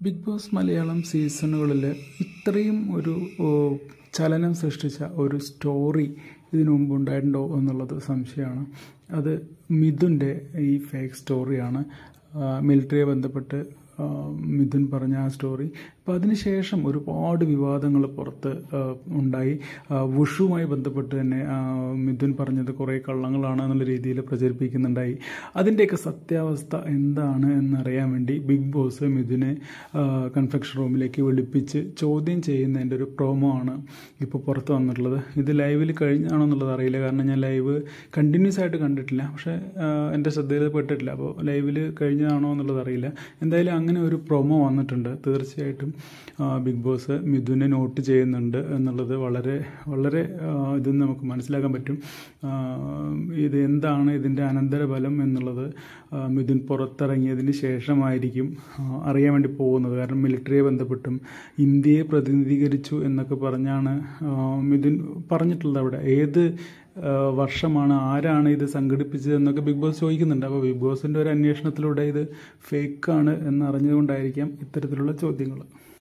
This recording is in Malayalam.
ബിഗ് ബോസ് മലയാളം സീസണുകളിൽ ഇത്രയും ഒരു ഓ, ചലനം സൃഷ്ടിച്ച ഒരു സ്റ്റോറി ഇതിനു മുമ്പ് ഉണ്ടായിട്ടുണ്ടോ എന്നുള്ളത് സംശയമാണ് അത് മിഥുൻ്റെ ഈ ഫേക്ക് സ്റ്റോറിയാണ് മിലിറ്ററിയെ ബന്ധപ്പെട്ട് ആ, മിഥുൻ പറഞ്ഞ ആ സ്റ്റോറി അപ്പോൾ അതിനുശേഷം ഒരുപാട് വിവാദങ്ങൾ പുറത്ത് ആ, ഉണ്ടായി ആ, വുഷുവുമായി ബന്ധപ്പെട്ട് തന്നെ ആ, മിഥുൻ പറഞ്ഞത് കുറേ കള്ളങ്ങളാണ് എന്നുള്ള രീതിയിൽ പ്രചരിപ്പിക്കുന്നുണ്ടായി അതിൻ്റെയൊക്കെ സത്യാവസ്ഥ എന്താണ് എന്നറിയാൻ വേണ്ടി ബിഗ് ബോസ് മിഥുനെ കൺഫെക്ഷൻ റൂമിലേക്ക് വിളിപ്പിച്ച് ചോദ്യം ചെയ്യുന്നതിൻ്റെ ഒരു പ്രോമോ ആണ് ഇപ്പോൾ പുറത്ത് വന്നിട്ടുള്ളത് ഇത് ലൈവിൽ കഴിഞ്ഞാണോ എന്നുള്ളത് അറിയില്ല കാരണം ഞാൻ ലൈവ് കണ്ടിന്യൂസ് ആയിട്ട് കണ്ടിട്ടില്ല പക്ഷേ ആ, എൻ്റെ ശ്രദ്ധയിൽ പെട്ടിട്ടില്ല അപ്പോൾ ലൈവിൽ കഴിഞ്ഞതാണോ എന്നുള്ളത് അറിയില്ല എന്തായാലും അങ്ങനെ ഒരു പ്രൊമോ വന്നിട്ടുണ്ട് തീർച്ചയായിട്ടും ആ, ബിഗ് ബോസ് മിഥുനെ നോട്ട് ചെയ്യുന്നുണ്ട് എന്നുള്ളത് വളരെ വളരെ ആ, ഇതെന്ന് നമുക്ക് മനസ്സിലാക്കാൻ പറ്റും ആ, ഇത് എന്താണ് ഇതിൻ്റെ അനന്തരഫലം എന്നുള്ളത് ആ, മിഥുൻ പുറത്തിറങ്ങിയതിന് ശേഷമായിരിക്കും ആ, അറിയാൻ വേണ്ടി പോകുന്നത് കാരണം മിലിറ്ററിയെ ബന്ധപ്പെട്ടും ഇന്ത്യയെ പ്രതിനിധീകരിച്ചു എന്നൊക്കെ പറഞ്ഞാണ് ആ, മിഥുൻ പറഞ്ഞിട്ടുള്ളത് അവിടെ ഏത് ആ, വർഷമാണ് ആരാണ് ഇത് സംഘടിപ്പിച്ചത് എന്നൊക്കെ ബിഗ് ബോസ് ചോദിക്കുന്നുണ്ട് അപ്പോൾ ബിഗ് ബോസിൻ്റെ ഒരു അന്വേഷണത്തിലൂടെ ഇത് ഫേക്കാണ് എന്നറിഞ്ഞുകൊണ്ടായിരിക്കാം ഇത്തരത്തിലുള്ള ചോദ്യങ്ങൾ